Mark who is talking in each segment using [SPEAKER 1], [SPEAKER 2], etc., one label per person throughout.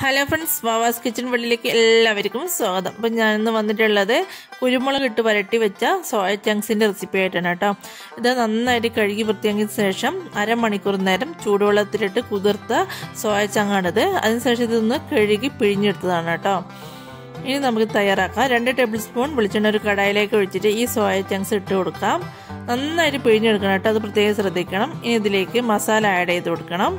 [SPEAKER 1] hello friends Vavas kitchen വെള്ളിലേക്ക് എല്ലാവർക്കും സ്വാഗതം അപ്പം ഞാനിന്ന് വന്നിട്ടുള്ളത് കുരുമുളക് ഇട്ട് വരട്ടി വെച്ച സോയ ചങ്ക്സിൻ്റെ റെസിപ്പി ആയിട്ടാണ് കേട്ടോ ഇത് നന്നായിട്ട് കഴുകി വൃത്തിയാക്കിയ ശേഷം അരമണിക്കൂർ നേരം ചൂടുവെള്ളത്തിലിട്ട് കുതിർത്ത സോയ ചങ്ങാണിത് അതിനുശേഷം ഇതൊന്ന് കഴുകി പിഴിഞ്ഞെടുത്തതാണ് കേട്ടോ ഇനി നമുക്ക് തയ്യാറാക്കാം രണ്ട് ടേബിൾ സ്പൂൺ വെളിച്ചെണ്ണ ഒരു കടായിലേക്ക് ഒഴിച്ചിട്ട് ഈ സോയ ചങ്ക്സ് ഇട്ട് കൊടുക്കാം നന്നായിട്ട് പിഴിഞ്ഞെടുക്കണം കേട്ടോ അത് പ്രത്യേകം ശ്രദ്ധിക്കണം ഇനി ഇതിലേക്ക് മസാല ആഡ് ചെയ്ത് കൊടുക്കണം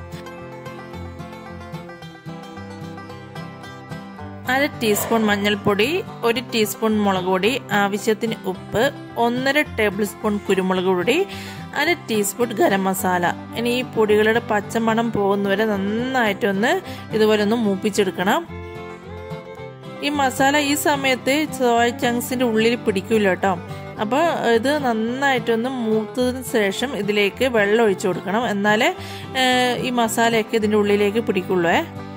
[SPEAKER 1] അര ടീസ്പൂൺ മഞ്ഞൾപ്പൊടി ഒരു ടീസ്പൂൺ മുളക് പൊടി ആവശ്യത്തിന് ഉപ്പ് ഒന്നര ടേബിൾ സ്പൂൺ കുരുമുളക് പൊടി അര ടീസ്പൂൺ ഗരം മസാല ഇനി ഈ പൊടികളുടെ പച്ചമണം പോകുന്നവരെ നന്നായിട്ടൊന്ന് ഇതുപോലെ ഒന്ന് മൂപ്പിച്ചെടുക്കണം ഈ മസാല ഈ സമയത്ത് സോയ ചങ്ക്സിന്റെ ഉള്ളിൽ പിടിക്കൂല കേട്ടോ അപ്പോൾ ഇത് നന്നായിട്ടൊന്ന് മൂത്തതിന് ശേഷം ഇതിലേക്ക് വെള്ളം ഒഴിച്ചു കൊടുക്കണം എന്നാലേ ഈ മസാലയൊക്കെ ഇതിൻ്റെ ഉള്ളിലേക്ക് പിടിക്കുള്ളൂ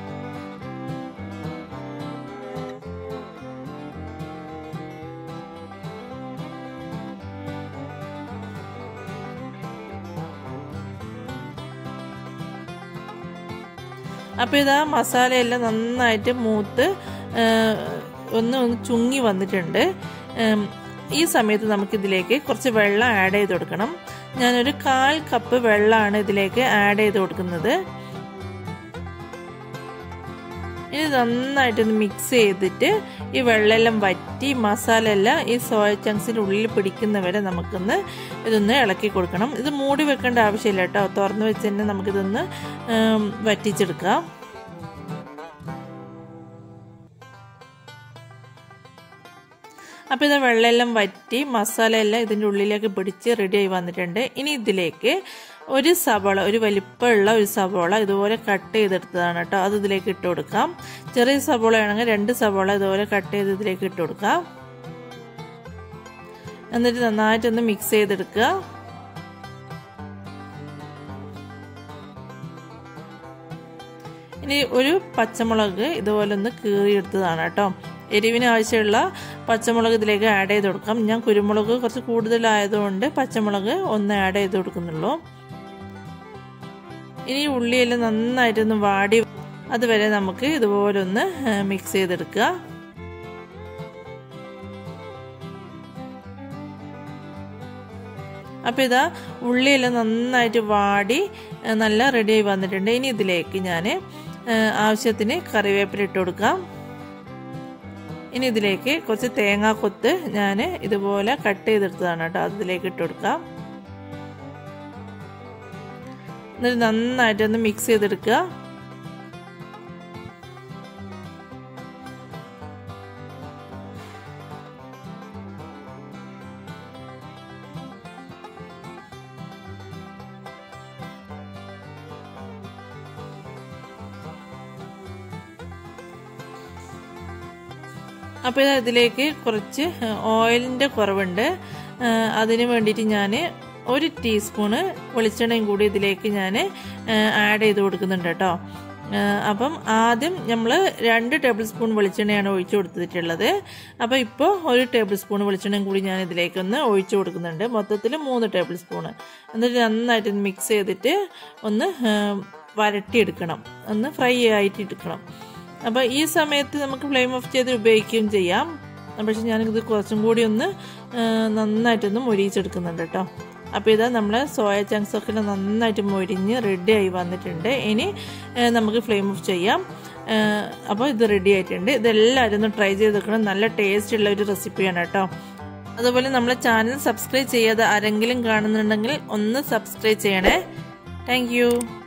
[SPEAKER 1] അപ്പോൾ ഇതാ മസാലയെല്ലാം നന്നായിട്ട് മൂത്ത് ഒന്ന് ഒന്ന് ചുങ്ങി വന്നിട്ടുണ്ട് ഈ സമയത്ത് നമുക്കിതിലേക്ക് കുറച്ച് വെള്ളം ആഡ് ചെയ്ത് കൊടുക്കണം ഞാനൊരു കാൽ കപ്പ് വെള്ളമാണ് ഇതിലേക്ക് ആഡ് ചെയ്ത് കൊടുക്കുന്നത് ഇനി നന്നായിട്ടൊന്ന് മിക്സ് ചെയ്തിട്ട് ഈ വെള്ളമെല്ലാം വറ്റി മസാല എല്ലാം ഈ സോയ ചങ്ക്സിൻ്റെ ഉള്ളിൽ പിടിക്കുന്നവരെ നമുക്കൊന്ന് ഇതൊന്ന് ഇളക്കി കൊടുക്കണം ഇത് മൂടി വെക്കേണ്ട ആവശ്യമില്ല കേട്ടോ തുറന്ന് വെച്ച് തന്നെ നമുക്കിതൊന്ന് വറ്റിച്ചെടുക്കാം അപ്പോൾ ഇത് വെള്ളമെല്ലാം വറ്റി മസാല എല്ലാം ഇതിൻ്റെ ഉള്ളിലേക്ക് പിടിച്ച് റെഡി ആയി വന്നിട്ടുണ്ട് ഇനി ഇതിലേക്ക് ഒരു സവോള ഒരു വലിപ്പമുള്ള ഒരു സവോള ഇതുപോലെ കട്ട് ചെയ്തെടുത്തതാണ് കേട്ടോ അത് ഇതിലേക്ക് ഇട്ട് കൊടുക്കാം ചെറിയ സവോള ആണെങ്കിൽ രണ്ട് സവോള ഇതുപോലെ കട്ട് ചെയ്ത് ഇതിലേക്ക് ഇട്ട് കൊടുക്കാം എന്നിട്ട് നന്നായിട്ടൊന്ന് മിക്സ് ചെയ്തെടുക്കുക ഇനി ഒരു പച്ചമുളക് ഇതുപോലെ ഒന്ന് കീറിയെടുത്തതാണ് കേട്ടോ എരിവിന് ആവശ്യമുള്ള പച്ചമുളക് ഇതിലേക്ക് ആഡ് ചെയ്ത് കൊടുക്കാം ഞാൻ കുരുമുളക് കുറച്ച് കൂടുതലായതുകൊണ്ട് പച്ചമുളക് ഒന്ന് ആഡ് ചെയ്ത് കൊടുക്കുന്നുള്ളൂ ഇനി ഉള്ളിയെല്ലാം നന്നായിട്ടൊന്ന് വാടി അതുവരെ നമുക്ക് ഇതുപോലെ ഒന്ന് മിക്സ് ചെയ്തെടുക്കുക അപ്പോൾ ഇതാ ഉള്ളിയെല്ലാം നന്നായിട്ട് വാടി നല്ല റെഡിയായി വന്നിട്ടുണ്ട് ഇനി ഇതിലേക്ക് ഞാൻ ആവശ്യത്തിന് കറിവേപ്പില ഇട്ട് കൊടുക്കാം ഇനി ഇതിലേക്ക് കുറച്ച് തേങ്ങാക്കൊത്ത് ഞാൻ ഇതുപോലെ കട്ട് ചെയ്തെടുത്തതാണ് കേട്ടോ അതിലേക്ക് ഇട്ട് കൊടുക്കാം എന്നിട്ട് നന്നായിട്ടൊന്ന് മിക്സ് ചെയ്തെടുക്കുക അപ്പോൾ ഇതിലേക്ക് കുറച്ച് ഓയിലിൻ്റെ കുറവുണ്ട് അതിന് വേണ്ടിയിട്ട് ഞാൻ ഒരു ടീസ്പൂണ് വെളിച്ചെണ്ണയും കൂടി ഇതിലേക്ക് ഞാൻ ആഡ് ചെയ്ത് കൊടുക്കുന്നുണ്ട് കേട്ടോ അപ്പം ആദ്യം നമ്മൾ രണ്ട് ടേബിൾ സ്പൂൺ വെളിച്ചെണ്ണയാണ് ഒഴിച്ചു കൊടുത്തിട്ടുള്ളത് അപ്പോൾ ഇപ്പോൾ ഒരു ടേബിൾ സ്പൂൺ വെളിച്ചെണ്ണയും കൂടി ഞാൻ ഇതിലേക്കൊന്ന് ഒഴിച്ചു കൊടുക്കുന്നുണ്ട് മൊത്തത്തിൽ മൂന്ന് ടേബിൾ സ്പൂണ് എന്നിട്ട് നന്നായിട്ട് മിക്സ് ചെയ്തിട്ട് ഒന്ന് വരട്ടിയെടുക്കണം ഒന്ന് ഫ്രൈ ആയിട്ട് എടുക്കണം അപ്പോൾ ഈ സമയത്ത് നമുക്ക് ഫ്ലെയിം ഓഫ് ചെയ്ത് ഉപയോഗിക്കുകയും ചെയ്യാം പക്ഷെ ഞാനിത് കുറച്ചും കൂടി ഒന്ന് നന്നായിട്ടൊന്ന് മൊരിയിച്ചെടുക്കുന്നുണ്ട് കേട്ടോ അപ്പോൾ ഇതാ നമ്മൾ സോയ ചങ്ക്സ് ഒക്കെ നന്നായിട്ട് മൊരിഞ്ഞ് റെഡി ആയി വന്നിട്ടുണ്ട് ഇനി നമുക്ക് ഫ്ലെയിം ഓഫ് ചെയ്യാം അപ്പോൾ ഇത് റെഡി ആയിട്ടുണ്ട് ഇതെല്ലാവരും ഒന്ന് ട്രൈ ചെയ്ത് വെക്കണം നല്ല ടേസ്റ്റ് ഉള്ള ഒരു റെസിപ്പിയാണ് കേട്ടോ അതുപോലെ നമ്മളെ ചാനൽ സബ്സ്ക്രൈബ് ചെയ്യാതെ ആരെങ്കിലും കാണുന്നുണ്ടെങ്കിൽ ഒന്ന് സബ്സ്ക്രൈബ് ചെയ്യണേ താങ്ക്